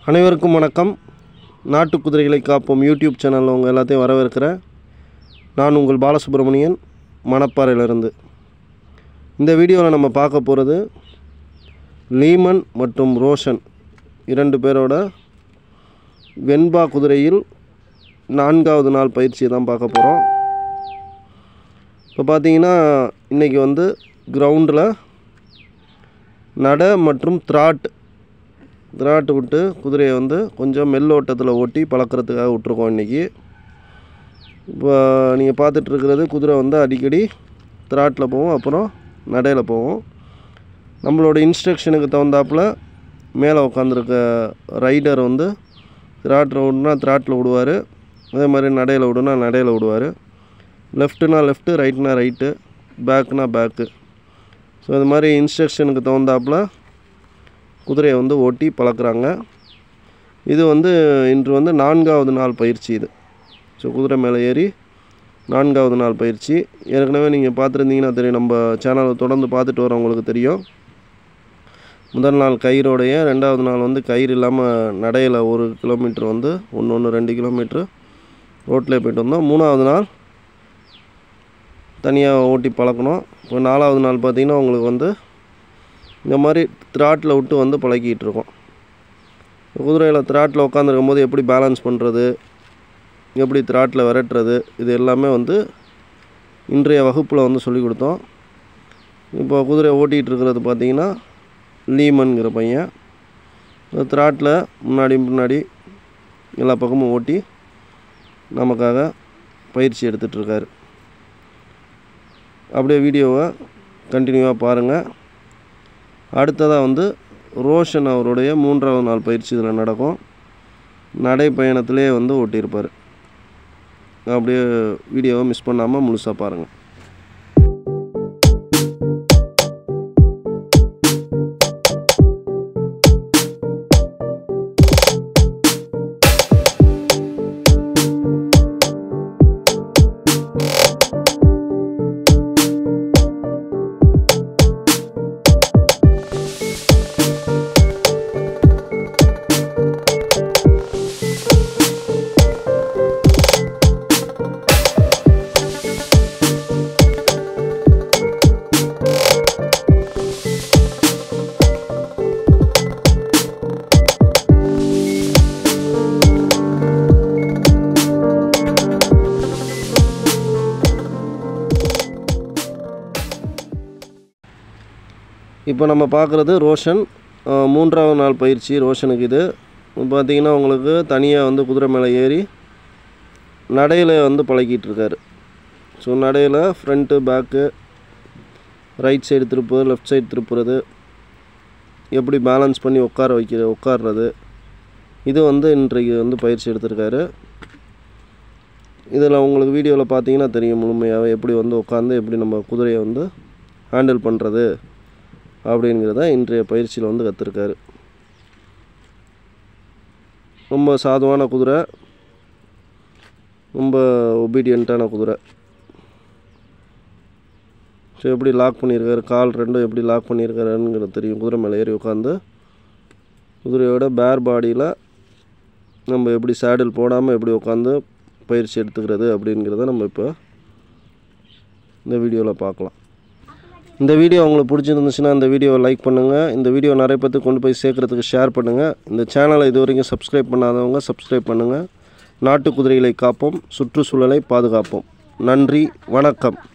அனைவருக்கும் வணக்கம் நாட்டு குதிரைகளை காப்போம் யூடியூப் சேனலில் உங்கள் எல்லாத்தையும் வரவேற்கிறேன் நான் உங்கள் பாலசுப்ரமணியன் மணப்பாறையிலிருந்து இந்த வீடியோவில் நம்ம பார்க்க போகிறது லீமன் மற்றும் ரோஷன் இரண்டு பேரோட வெண்பா குதிரையில் நான்காவது நாள் பயிற்சியை தான் பார்க்க போகிறோம் இப்போ பார்த்தீங்கன்னா இன்றைக்கி வந்து கிரவுண்டில் நட மற்றும் த்ராட் திராட்டு விட்டு குதிரையை வந்து கொஞ்சம் மெல்லோட்டத்தில் ஓட்டி பழக்கிறதுக்காக விட்ருக்கோம் இன்றைக்கி இப்போ நீங்கள் பார்த்துட்ருக்கிறது குதிரை வந்து அடிக்கடி திராட்டில் போகும் அப்புறம் நடையில் போகும் நம்மளோட இன்ஸ்ட்ரக்ஷனுக்கு தகுந்தாப்புல மேலே உட்காந்துருக்க ரைடர் வந்து திராட்டில் விடுனா திராட்டில் விடுவார் அதே மாதிரி நடையில் விடுனா நடையில் விடுவார் லெஃப்ட்டுனா லெஃப்ட்டு ரைட்னா ரைட்டு பேக்குனா பேக்கு ஸோ இது மாதிரி இன்ஸ்ட்ரக்ஷனுக்கு தகுந்தாப்புல குதிரையை வந்து ஓட்டி பழக்கிறாங்க இது வந்து இன்று வந்து நான்காவது நாள் பயிற்சி இது ஸோ குதிரை மேலே ஏறி நான்காவது நாள் பயிற்சி ஏற்கனவே நீங்கள் பார்த்துருந்தீங்கன்னா தெரியும் நம்ம சேனலை தொடர்ந்து பார்த்துட்டு வரவங்களுக்கு தெரியும் முதல் நாள் கயிறோடைய ரெண்டாவது நாள் வந்து கயிறு இல்லாமல் நடையில் ஒரு கிலோமீட்டர் வந்து ஒன்று ஒன்று ரெண்டு கிலோமீட்ரு ரோட்டில் போயிட்டு வந்தோம் மூணாவது நாள் தனியாக ஓட்டி பழக்கணும் இப்போ நாலாவது நாள் பார்த்திங்கன்னா உங்களுக்கு வந்து இந்த மாதிரி த்ராட்டில் விட்டு வந்து பழக்கிட்டு இருக்கோம் குதிரையில் த்ராட்டில் உட்காந்துருக்கும் போது எப்படி பேலன்ஸ் பண்ணுறது எப்படி த்ராட்டில் விரட்டுறது இது எல்லாமே வந்து இன்றைய வகுப்பில் வந்து சொல்லி கொடுத்தோம் இப்போ குதிரையை ஓட்டிகிட்டு இருக்கிறது பார்த்திங்கன்னா லீமன்கிற பையன் த்ராட்டில் முன்னாடி முன்னாடி எல்லா பக்கமும் ஓட்டி நமக்காக பயிற்சி எடுத்துகிட்ருக்காரு அப்படியே வீடியோவை கண்டினியூவாக பாருங்கள் அடுத்ததாக வந்து ரோஷன் அவருடைய மூன்றாவது நாள் பயிற்சி இதில் நடக்கும் நடைப்பயணத்திலே வந்து ஓட்டியிருப்பார் அப்படியே வீடியோவை மிஸ் பண்ணாமல் முழுசாக பாருங்கள் இப்போ நம்ம பார்க்குறது ரோஷன் அஹ், மூன்றாவது நாள் பயிற்சி ரோஷனுக்கு இது பார்த்தீங்கன்னா உங்களுக்கு தனியாக வந்து குதிரை மேலே ஏறி நடையில் வந்து பழக்கிட்டு இருக்காரு ஸோ நடையில் ஃப்ரண்ட்டு பேக்கு ரைட் சைடு திருப்புறது லெஃப்ட் சைடு திருப்புறது எப்படி பேலன்ஸ் பண்ணி உட்கார வைக்கிற உட்கார்றது இது வந்து இன்றைக்கு வந்து பயிற்சி எடுத்திருக்காரு இதில் உங்களுக்கு வீடியோவில் பார்த்தீங்கன்னா தெரியும் முழுமையாகவே எப்படி வந்து உட்காந்து எப்படி நம்ம குதிரையை வந்து ஹேண்டில் பண்ணுறது அப்படிங்கிறத இன்றைய பயிற்சியில் வந்து கற்றுருக்காரு ரொம்ப சாதுவான குதிரை ரொம்ப ஒபீடியண்ட்டான குதிரை ஸோ எப்படி லாக் பண்ணியிருக்காரு கால் ரெண்டும் எப்படி லாக் பண்ணியிருக்காருங்கிறது தெரியும் குதிரை மேலே ஏறி உட்காந்து குதிரையோட பேர் பாடியில் நம்ம எப்படி சேடில் போடாமல் எப்படி உட்காந்து பயிற்சி எடுத்துக்கிறது அப்படிங்கிறத நம்ம இப்போ இந்த வீடியோவில் பார்க்கலாம் இந்த வீடியோ உங்களுக்கு பிடிச்சிருந்துச்சுன்னா இந்த வீடியோவை லைக் பண்ணுங்கள் இந்த வீடியோ நிறைய பேர்த்துக்கு கொண்டு போய் சேர்க்குறதுக்கு ஷேர் பண்ணுங்கள் இந்த சேனலை இது வரைக்கும் சப்ஸ்கிரைப் பண்ணாதவங்க சப்ஸ்கிரைப் பண்ணுங்கள் நாட்டு குதிரைகளை காப்போம் சுற்றுச்சூழலை பாதுகாப்போம் நன்றி வணக்கம்